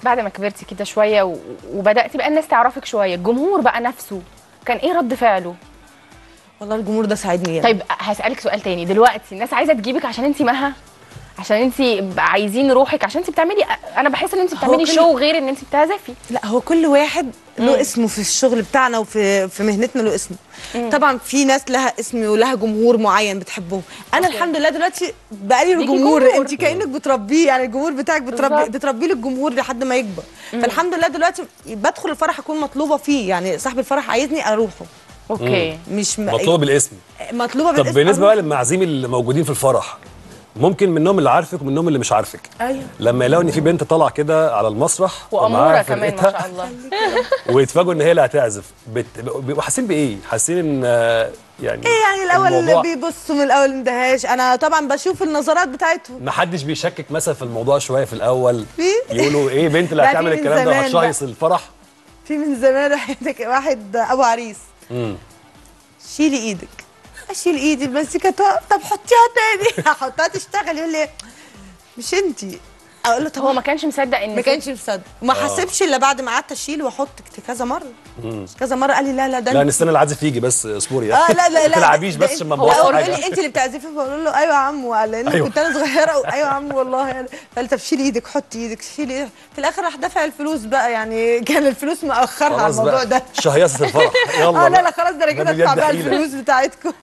بعد ما كبرتي كده شويه و... وبداتي بقى الناس تعرفك شويه الجمهور بقى نفسه كان ايه رد فعله والله الجمهور ده ساعدني يعني. طيب هسالك سؤال تاني دلوقتي الناس عايزه تجيبك عشان انت مها عشان انت عايزين روحك عشان انت بتعملي انا بحس ان انت بتعملي كل- شو غير ان انت بتعزفي لا هو كل واحد له اسمه في الشغل بتاعنا وفي في مهنتنا له اسمه طبعا في ناس لها اسم ولها جمهور معين بتحبهم انا أوكي. الحمد لله دلوقتي بقى لي ليكي جمهور جمهور. انت كانك بتربيه يعني الجمهور بتاعك بتربي بالظبط. بتربي له الجمهور لحد ما يكبر فالحمد لله دلوقتي بدخل الفرح اكون مطلوبه فيه يعني صاحب الفرح عايزني اروحه اوكي مش م... مطلوب بالاسم مطلوبه طب بالاسم بالنسبه أروح. بقى للمعازيم اللي موجودين في الفرح ممكن منهم اللي عارفك ومنهم اللي مش عارفك ايوه لما يلاقوا ان في بنت طالعه كده على المسرح واموره ومعاها كمان ما فرقتها شاء الله ويتفاجئوا ان هي اللي هتعزف بت... بيبقوا حاسين بايه؟ حاسين ان آه، يعني ايه يعني الاول الموضوع بيبصوا من الاول اندهاش انا طبعا بشوف النظرات بتاعتهم ما حدش بيشكك مثلا في الموضوع شويه في الاول في؟ يقولوا ايه بنت اللي لا، في هتعمل من الكلام ده زمان وهتشهيص الفرح في من زمان واحد واحد ابو عريس امم شيلي ايدك اشيل ايدي المزيكا طب طب حطيها تاني احطها تشتغل يقول لي مش انتي اقول له طب هو ما كانش مصدق ان ما كانش مصدق وما حسبش الا بعد ما قعدت اشيل واحط كذا مره كذا مره قال لي لا لا ده لا انت- نستنى العازف يجي بس اصبري اه لا لا ما لا تلعبيش ده- بس ده عشان ما انت- نبوظ هو بيقول حاجه لي انت اللي بتعزفي بقول له ايوه يا عم لان أيوة. كنت انا صغيره و- ايوه يا عم والله يعني فقال طب شيلي ايدك حطي ايدك شيلي ايدك في الاخر راح دافع الفلوس بقى يعني كان الفلوس مأخرها على خلاص الموضوع بقى ده شهيصه الفرح يلا اه لا بقى. لا خلاص ده انا ده كده بجد ادفع بقى حيلة. الفلوس بتاعتكم